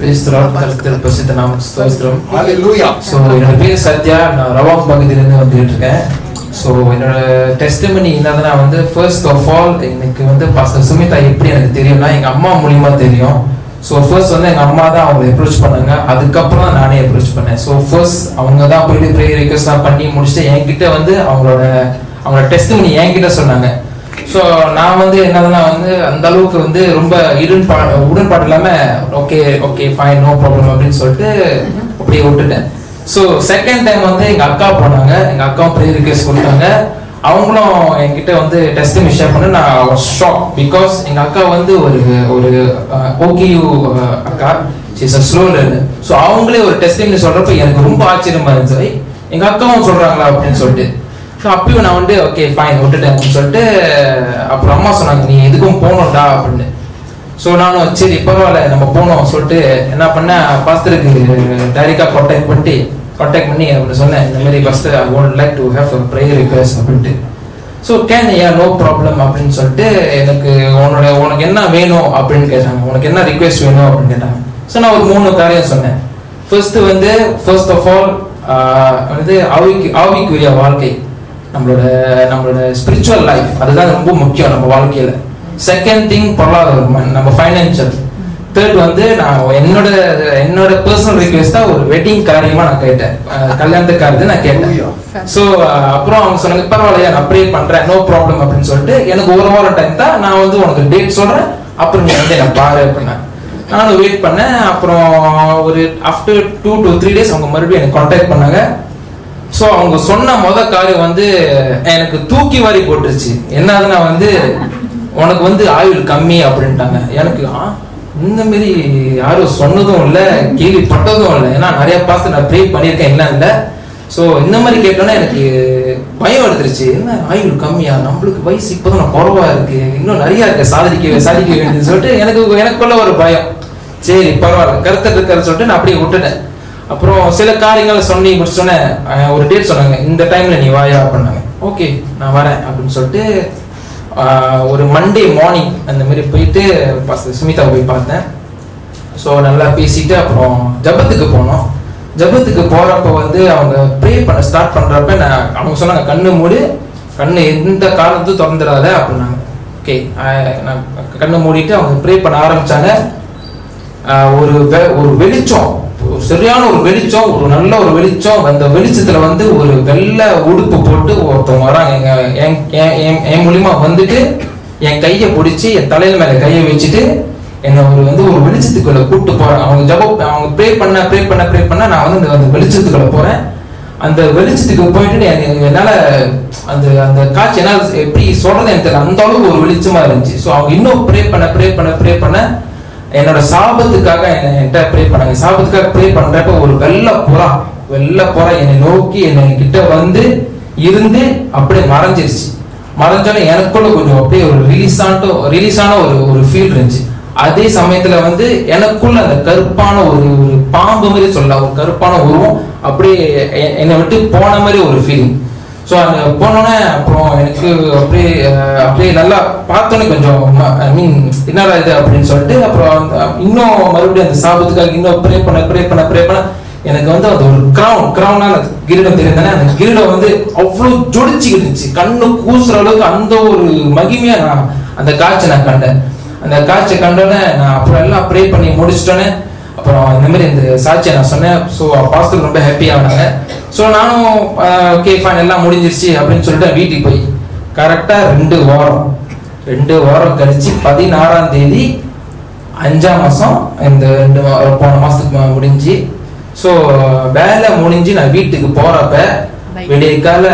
கிறிஸ்துராம் கருத்தர் பிரசித்த நாம் ஸ்தோத்திரம் Hallelujah. ஸோ என்னோட பேர் சத்யா நான் ரவாங் பகுதியிலேருந்து வந்துட்டு இருக்கேன் ஸோ என்னோட டெஸ்டிமனி என்னதுன்னா வந்து ஃபர்ஸ்ட் ஆஃப் ஆல் எனக்கு வந்து பாஸ்டர் சுமிதா எப்படி எனக்கு தெரியும்னா எங்கள் அம்மா மூலியமா தெரியும் ஸோ ஃபர்ஸ்ட் வந்து எங்கள் அம்மா தான் அவங்களை அப்ரோச் பண்ணாங்க அதுக்கப்புறம் தான் நானே அப்ரோச் பண்ணேன் ஸோ ஃபர்ஸ்ட் அவங்க தான் போயிட்டு ப்ரேயர் ரிக்வஸ்ட்லாம் பண்ணி முடிச்சுட்டு என்கிட்ட வந்து அவங்களோட அவங்களோட டெஸ்டிமனி என்கிட்ட சொன்னாங்க ஸோ நான் வந்து என்னதுன்னா வந்து அந்த அளவுக்கு வந்து ரொம்ப உடன்பா உடன்பாடு இல்லாம okay okay fine no problem அப்படின்னு சொல்லிட்டு அப்படியே விட்டுட்டேன் ஸோ செகண்ட் டைம் வந்து எங்க அக்கா போனாங்க எங்க அக்காவும் ப்ரேயர் ரிக்வெஸ்ட் கொடுத்தாங்க அவங்களும் என்கிட்ட வந்து டெஸ்ட் ஷேர் பண்ண நான் ஷாக் பிகாஸ் எங்க அக்கா வந்து ஒரு ஒரு ஓகேயூ அக்கா is a slow learner so அவங்களே ஒரு டெஸ்டிங் சொல்றப்ப எனக்கு ரொம்ப ஆச்சரியமா இருந்துச்சு ஐ, எங்க அக்காவும் சொல்றாங்களா அப்படின்னு சொல்லிட்டு ஸோ அப்பயும் நான் வந்து ஓகே ஃபைன் விட்டுட்டேன் அப்படின்னு சொல்லிட்டு அப்புறம் அம்மா சொன்னாங்க நீ எதுக்கும் போகணும்டா அப்படின்னு ஸோ நானும் சரி பரவாயில்ல நம்ம போனோம் சொல்லிட்டு என்ன பண்ணேன் பாஸ்டருக்கு டைரெக்டாக கான்டாக்ட் பண்ணிட்டு கான்டாக்ட் பண்ணி அப்படி சொன்னேன் இந்த மாதிரி first I want like to have a prayer request அப்படின்ட்டு so can a no problem அப்படின்னு சொல்லிட்டு எனக்கு உன்னோட உனக்கு என்ன வேணும் அப்படின்னு கேட்டாங்க உனக்கு என்ன ரிக்வெஸ்ட் வேணும் அப்படின்னு கேட்டாங்க ஸோ நான் ஒரு மூணு காரியம் சொன்னேன் ஃபர்ஸ்ட் வந்து ஃபர்ஸ்ட் ஆஃப் ஆல் வந்து ஆவிக்கு ஆவிக்குரிய வாழ்க்கை நம்மளோட நம்மளோட ஸ்பிரிச்சுவல் லைஃப் அதுதான் ரொம்ப முக்கியம் நம்ம வாழ்க்கையில செகண்ட் திங் பொருளாதாரம் நம்ம ஃபைனான்சியல் தேர்ட் வந்து நான் என்னோட என்னோட பர்சனல் ரிக்வெஸ்டா ஒரு வெட்டிங் காரியமா நான் கேட்டேன் அஹ் கல்யாணத்து காரியத்தை நான் கேட்டேன் ஸோ அப்புறம் அவங்க சொன்னாங்க பரவாயில்லையா நான் ப்ரே பண்றேன் நோ ப்ராப்ளம் அப்படின்னு சொல்லிட்டு எனக்கு ஒரு வாரம் டைம் தான் நான் வந்து உனக்கு டேட் சொல்றேன் அப்புறம் நீ வந்து என்ன பாரு அப்படின்னா நானும் வெயிட் பண்ணேன் அப்புறம் ஒரு after two to three days அவங்க மறுபடியும் எனக்கு கான்டாக்ட் பண்ணாங்க ஸோ அவங்க சொன்ன முத காரியம் வந்து எனக்கு தூக்கி வாரி போட்டுருச்சு என்னதுன்னா வந்து உனக்கு வந்து ஆயுள் கம்மி அப்படின்ட்டாங்க எனக்கு ஆ இந்த மாரி யாரும் சொன்னதும் இல்லை கேள்விப்பட்டதும் இல்லை ஏன்னா நிறைய பார்த்து நான் ப்ரே பண்ணியிருக்கேன் இல்லை இல்லை ஸோ இந்த மாதிரி கேட்டோன்னே எனக்கு பயம் எடுத்துருச்சு என்ன ஆயுள் கம்மியா நம்மளுக்கு வயசு இப்போதான் நான் குறவா இருக்கு இன்னும் நிறைய இருக்கு சாதிக்க சாதிக்க வேண்டியதுன்னு சொல்லிட்டு எனக்கு எனக்குள்ள ஒரு பயம் சரி பரவாயில்ல கருத்து இருக்கிறது சொல்லிட்டு நான் அப்படியே விட்டுட்டேன் அப்புறம் சில காரியங்கள் சொல்லி முடிச்சோன்னே ஒரு டேட் சொன்னாங்க இந்த டைம்ல நீ வாயா பண்ணாங்க ஓகே நான் வரேன் அப்படின்னு சொல்லிட்டு ஆஹ், ஒரு மண்டே மார்னிங் அந்த மாதிரி போயிட்டு பாஸ்டர் சுமிதாவை போய் பார்த்தேன் ஸோ நல்லா பேசிட்டு அப்புறம் ஜபத்துக்கு போனோம் ஜபத்துக்கு போறப்ப வந்து அவங்க ப்ரே பண்ண ஸ்டார்ட் பண்றப்ப நான் அவங்க சொன்னாங்க கண்ணு மூடு கண்ணு எந்த காலத்தும் திறந்துடாத அப்படின்னாங்க ஓகே நான் கண்ணு மூடிட்டு அவங்க ப்ரே பண்ண ஆரம்பிச்சாங்க ஆஹ் ஒரு வெ- ஒரு வெளிச்சம் ஒரு சரியான ஒரு வெளிச்சம் ஒரு நல்ல ஒரு வெளிச்சம் அந்த வெளிச்சத்துல வந்து ஒரு வெள்ளை உடுப்பு போட்டு ஒருத்தவங்க வராங்க எங்க என் என்- என்- என் மூலியமா வந்துட்டு என் கையை பிடிச்சி என் தலையில மேல கையை வச்சுட்டு என்னை ஒரு வந்து ஒரு வெளிச்சத்துக்குள்ள கூட்டு போறாங்க அவங்க ஜப அவங்க ப்ரே பண்ண ப்ரே பண்ண ப்ரே பண்ண நான் வந்து அந்த- அந்த வெளிச்சத்துக்குள்ள போறேன் அந்த வெளிச்சத்துக்கு போயிட்டு எனக்கு என்னால அந்த அந்த காட்சி என்னால் எப்படி சொல்றது எனக்கு தெரியல அந்த அளவுக்கு ஒரு வெளிச்சமா இருந்துச்சு ஸோ அவங்க இன்னும் ப்ரே பண்ண ப்ரே பண்ண ப்ரே பண்ண என்னோட சாபத்துக்காக என்னை என்கிட்ட ப்ரே பண்ணாங்க சாபத்துக்காக ப்ரே பண்றப்ப ஒரு வெள்ளை புறா வெள்ளை புறா என்னை நோக்கி என்னை கிட்ட வந்து இருந்து அப்படியே மறைஞ்சிருச்சு மறைஞ்சாலும் எனக்குள்ள கொஞ்சம் அப்படியே ஒரு ரிலீஸ் ஆன ரிலீஸ் ஆன ஒரு ஒரு ஃபீல் இருந்துச்சு அதே சமயத்துல வந்து எனக்குள்ள அந்த கருப்பான ஒரு ஒரு பாம்பு மாதிரி சொல்லலாம் ஒரு கருப்பான உருவம் அப்படியே எ- என்னை விட்டு போன மாதிரி ஒரு ஃபீலிங் ஸோ அங்கே போனோன்னே அப்புறம் எனக்கு அப்படியே அஹ், அப்படியே நல்லா பார்த்தோன்னே கொஞ்சம் ஐ மீன் என்னடா இது அப்படின்னு சொல்லிட்டு அப்புறம் அந்த- இன்னும் மறுபடியும் அந்த சாபத்துக்காக இன்னும் ப்ரே பண்ண ப்ரே பண்ண ப்ரே பண்ண எனக்கு வந்து அது ஒரு கிரவுன் கிரவுனா அந்த கிரீடம் தெரியுதானே அந்த கிரீடம் வந்து அவ்வளோ ஜொடிச்சுக்கிட்டு இருந்துச்சு கண்ணு கூசுற அளவுக்கு அந்த ஒரு மகிமையா நான் அந்த காட்சி நான் கண்டேன் அந்த காட்சியை கண்டோன்னே நான் அப்புறம் எல்லாம் ப்ரே பண்ணி முடிச்சிட்டோன்னே அப்புறம் இந்த மாதிரி இந்த சாட்சியை நான் சொன்னேன் ஸோ பாஸ்டர் ரொம்ப ஹாப்பி ஆனாங்க ஸோ நானும் ஓகே ஃபைன் எல்லாம் முடிஞ்சிருச்சு அப்படின்னு சொல்லிட்டு வீட்டுக்கு போய் கரெக்டாக ரெண்டு வாரம் ரெண்டு வாரம் கழிச்சு பதினாறாம் தேதி அஞ்சாம் மாதம் இந்த ரெண்டு மா- போன மாதத்துக்கு மு- முடிஞ்சு ஸோ வேலை முடிஞ்சு நான் வீட்டுக்கு போகிறப்ப விடிய கால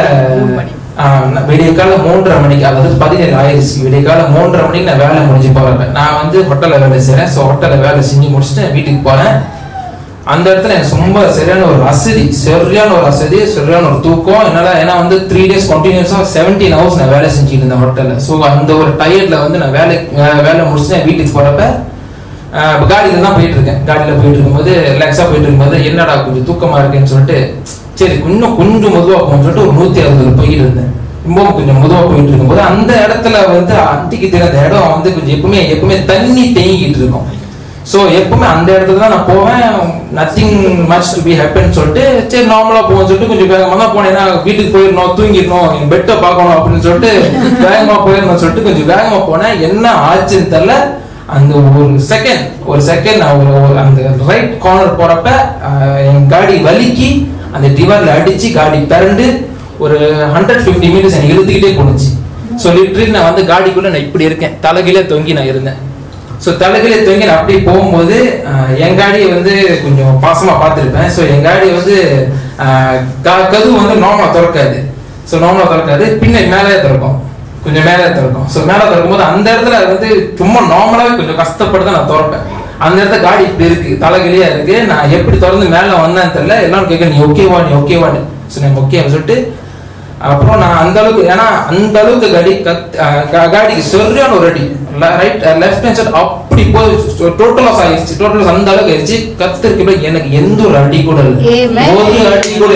விடிய கால மூன்றரை மணிக்கு அதாவது பதினேழு ஆயிடுச்சு விடிய கால மூன்றரை மணிக்கு நான் வேலை முடிஞ்சு போகிறப்ப நான் வந்து ஹோட்டலில் வேலை செய்கிறேன் ஸோ ஹோட்டலில் வேலை செஞ்சு முடிச்சுட்டு நான் வீட்டுக்கு போகிறேன் அந்த இடத்துல எனக்கு ரொம்ப சரியான ஒரு அசதி சரியான ஒரு அசதி சரியான ஒரு தூக்கம் என்னால ஏன்னா வந்து த்ரீ டேஸ் கண்டினியூஸா செவன்டீன் ஹவர்ஸ் நான் வேலை செஞ்சுட்டு இருந்தேன் ஹோட்டல்ல ஸோ அந்த ஒரு டயர்ட்ல வந்து நான் வேலை வே- வேலை முடிச்சுட்டு நான் வீட்டுக்கு போறப்ப ஆஹ், இப்ப காடியில தான் போயிட்டு இருக்கேன் காடியில போயிட்டு இருக்கும்போது ரிலாக்ஸா போயிட்டு இருக்கும்போது என்னடா கொஞ்சம் தூக்கமா இருக்குன்னு சொல்லிட்டு சரி இன்னும் கொஞ்சம் மெதுவா போகணும்னு சொல்லிட்டு ஒரு நூத்தி அறுபது போயிட்டு இருந்தேன் ரொம்பவும் கொஞ்சம் மெதுவா போயிட்டு இருக்கும்போது அந்த இடத்துல வந்து அன்றைக்கு தெரியாத இடம் வந்து கொஞ்சம் எப்பவுமே எப்பவுமே தண்ணி தேங்கிட்டு இருக்கும் ஸோ எப்பவுமே அந்த இடத்துல தான் நான் போவேன் nothing much to be happen சொல்லிட்டு சரி நார்மலா போவோம்னு சொல்லிட்டு கொஞ்சம் வேகமா தான் போனேன் ஏன்னா வீட்டுக்கு போயிடணும் தூங்கிடணும் என் பெட்டை பார்க்கணும் அப்படின்னு சொல்லிட்டு வேகமா போயிடணும் சொல்லிட்டு கொஞ்சம் வேகமா போனேன் என்ன ஆச்சுன்னு தெரியல அந்த ஒரு செகண்ட் ஒரு செகண்ட் நான் ஒரு ஒரு அந்த ரைட் கார்னர் போறப்ப ஆஹ், என் காடி வலிக்கி அந்த டிவர்ல அடிச்சு காடி பிறண்டு ஒரு ஹண்ட்ரட் ஃபிஃப்டி மீட்டர்ஸ் எனக்கு இழுத்துக்கிட்டே போணுச்சு ஸோ லிட்டரி நான் வந்து காடிக்குள்ள நான் இப்படி இருக்கேன் தலைகீழே தொங்கி நான் இருந்தேன் ஸோ தலைகீழே தொங்கி நான் அப்படியே போகும்போது ஆஹ், என் காடியை வந்து கொஞ்சம் பாசமா பார்த்துருப்பேன் ஸோ என் காடி வந்து ஆஹ், க- கதவு வந்து நார்மலா திறக்காது ஸோ நார்மலா திறக்காது பின்னாடி மேலே திறக்கும் கொஞ்சம் மேலே திறக்கும் ஸோ மேலே திறக்கும் போது அந்த இடத்துல வந்து சும்மா நார்மலாவே கொஞ்சம் கஷ்டப்பட்டு தான் நான் திறப்பேன் அந்த இடத்துல காடி இப்படி இருக்கு தலைகிலியா இருக்கு நான் எப்படி திறந்து மேலே வந்தேன்னு தெரியல எல்லாரும் கேட்க நீ ஓகேவா நீ ஓகேவான்னு ஸோ நான் ஓகே சொல்லிட்டு அப்புறம் நான் அந்த அளவுக்கு ஏன்னா அந்த அளவுக்கு காடி கத் அஹ் கா- காடிக்கு சரியான ஒரு அடி ரைட் லெஃப்ட் ஹேண்ட் சைடு அப்படி போய் டோட்டல் லாஸ் ஆயிடுச்சு டோட்டல் லாஸ் அந்த அளவுக்கு ஆயிடுச்சு கத்திருக்கு எனக்கு எந்த ஒரு அடி கூட இல்லை Amen. ஒரு அடி கூட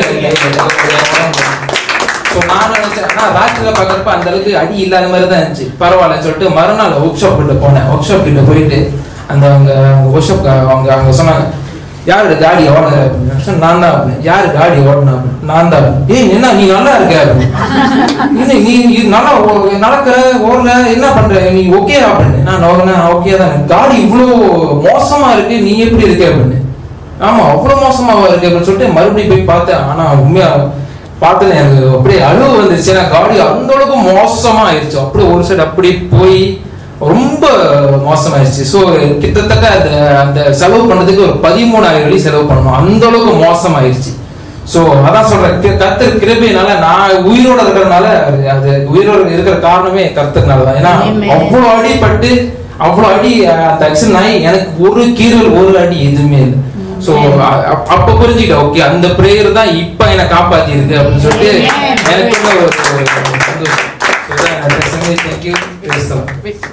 இல்லை ஸோ நான் நினைச்சேன் நான் ராத்திரில பார்க்கறப்ப அந்த அளவுக்கு அடி இல்லாத மாதிரி தான் இருந்துச்சு பரவாயில்லன்னு சொல்லிட்டு மறுநாள் ஒர்க் ஷாப் கிட்ட போனேன் ஒர்க் ஷாப் கிட்ட போயிட்டு அந்த அவங்க ஒர்க் ஷாப் அவங்க அவங்க சொன்னாங்க யாரு காடி ஓடுற அப்படின்னு சொன்னேன், நான் தான் அப்படின்னு யாரு காடி ஓடினா அப்படின்னு நான் தான் அப்படின்னு. ஏய் என்ன நீ நல்லா இருக்க அப்படின்னு. என்ன நீ நீ நல்லா ஓ- நடக்கிற ஓடுற என்ன பண்ற நீ ஓகே அப்படின்னு நான் ஓகே தான் காடி இவ்வளோ மோசமா இருக்கு நீ எப்படி இருக்க அப்படின்னு ஆமா அவ்வளவு மோசமாவா இருக்கு அப்படின்னு சொல்லிட்டு மறுபடியும் போய் பார்த்தேன் ஆனா உண்மையா பார்த்தது எனக்கு அப்படியே அழுவு வந்துருச்சு ஏன்னா காடி அந்த அளவுக்கு மோசமா ஆயிடுச்சு அப்படியே ஒரு சைடு அப்படி போய் ரொம்ப மோசமாயிருச்சு ஸோ கிட்டத்தட்ட அந்த அந்த செலவு பண்ணதுக்கு ஒரு பதிமூணாயிரம் வெள்ளி செலவு பண்ணணும் அந்த அளவுக்கு மோசமாயிருச்சு ஸோ அதான் சொல்றேன் கி- கர்த்தர் கிருபையினால நான் உயிரோட இருக்கிறதுனால அது- அது உயிரோட இருக்கிற காரணமே கர்த்தர்னால தான் ஏன்னா Amen. அவ்வளோ அடிபட்டு அவ்வளோ அடி அஹ், அந்த ஆக்சிடென்ட் ஆகி எனக்கு ஒரு கீறல் ஒரு அடி எதுவுமே இல்லை ஸோ அப்ப புரிஞ்சுக்கிட்டேன் ஓகே அந்த பிரேயர் தான் இப்ப என்னை காப்பாத்தி இருக்கு அப்படின்னு சொல்லிட்டு Amen. எனக்கு ஒரு ஒரு சந்தோஷம் So, இதான் என்னோட testimony. Thank you. Praise the Lord.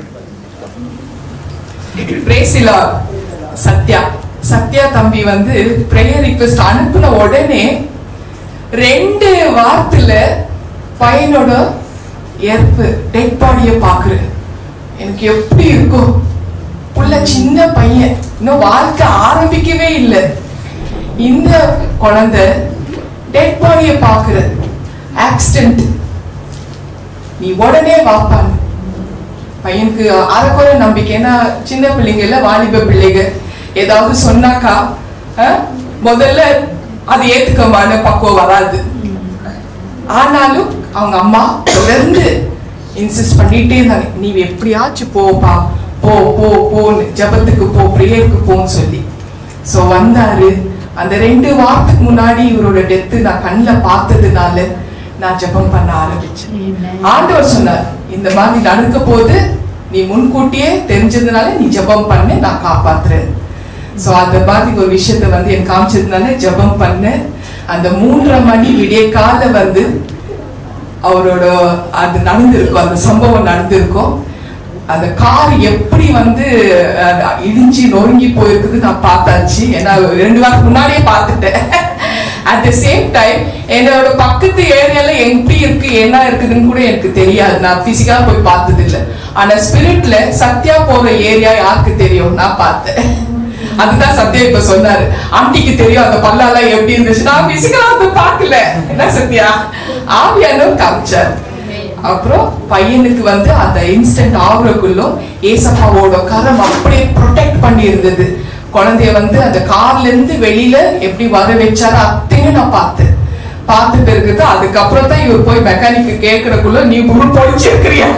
பிரேசிலா Sathya Sathya தம்பி வந்து பிரேயர் ரிக்வெஸ்ட் அனுப்புன உடனே ரெண்டு வாரத்துல பையனோட இறப்பு டெட் பாடிய பாக்குறேன் எனக்கு எப்படி இருக்கும் புள்ள சின்ன பையன் இன்னும் வாழ்க்கை ஆரம்பிக்கவே இல்லை இந்த குழந்தை டெட் பாடிய பாக்குற ஆக்சிடென்ட் நீ உடனே வாப்பான்னு பையனுக்கு அரைக்குறை நம்பிக்கை ஏன்னா சின்ன பிள்ளைங்க இல்ல வாலிப பிள்ளைங்க ஏதாவது சொன்னாக்கா அஹ், முதல்ல அது ஏத்துக்கமான பக்குவம் வராது ஆனாலும் அவங்க அம்மா தொடர்ந்து இன்சிஸ்ட் பண்ணிட்டே இருந்தாங்க நீ எப்படியாச்சும் போப்பா போ போ போன்னு ஜெபத்துக்கு போ ப்ரேயருக்கு போன்னு சொல்லி ஸோ வந்தாரு அந்த ரெண்டு வாரத்துக்கு முன்னாடி இவரோட டெத்து நான் கண்ணில் பார்த்ததுனால நான் ஜெபம் பண்ண ஆரம்பிச்சேன் Amen. ஆண்டவர் சொன்னார் இந்த மாதிரி நடக்க போது நீ முன்கூட்டியே தெரிஞ்சதுனால நீ ஜெபம் பண்ணு நான் காப்பாத்துறேன் சோ அந்த மாதிரி ஒரு விஷயத்த வந்து எனக்கு காமிச்சதுனால ஜெபம் பண்ணு அந்த மூன்றரை மணி விடிய கால வந்து அவரோட அது நடந்திருக்கும் அந்த சம்பவம் நடந்திருக்கும் அந்த கார் எப்படி வந்து அஹ், இடிஞ்சு நொறுங்கி போயிருக்குது நான் பார்த்தாச்சு ஏன்னா ரெண்டு வாரத்துக்கு முன்னாடியே பார்த்துட்டேன் அட் த சேம் டைம் என்னோட பக்கத்து ஏரியால எப்படி இருக்கு என்ன இருக்குதுன்னு கூட எனக்கு தெரியாது நான் பிசிக்கலா போய் பார்த்தது இல்ல ஆனா ஸ்பிரிட்ல சத்யா போற ஏரியா யாருக்கு தெரியும் நான் பார்த்தேன் அதுதான் சத்யா இப்ப சொன்னாரு ஆண்டிக்கு தெரியும் அந்த பல்லாலாம் எப்படி இருந்துச்சு நான் பிசிக்கலா வந்து பார்க்கல என்ன சத்யா ஆவியானும் காமிச்சார் அப்புறம் பையனுக்கு வந்து அந்த இன்ஸ்டன்ட் ஆகுறக்குள்ளும் ஏசப்பாவோட கரம் அப்படியே ப்ரொடெக்ட் பண்ணி இருந்தது குழந்தைய வந்து அந்த கார்ல இருந்து வெளியில எப்படி வர வச்சாரு அத்தையும் நான் பார்த்தேன் பார்த்த பிறகு தான் அதுக்கப்புறம் தான் இவர் போய் மெக்கானிக்கு கேட்கறக்குள்ள நீ உருள் பொழிச்சிருக்கிறியா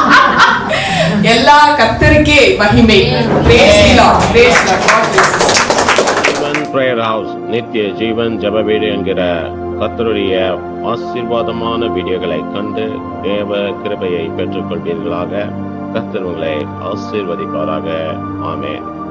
எல்லா கத்தருக்கே மகிமை Praise the Lord. Praise the Lord. God bless you. Jeevan prayer house நித்திய ஜீவன் ஜெப வீடு என்கிற கர்த்தருடைய ஆசீர்வாதமான வீடியோகளை கண்டு தேவ கிருபையை பெற்றுக்கொள்வீர்களாக கர்த்தர் உங்களை ஆசீர்வதிப்பாராக ஆமென்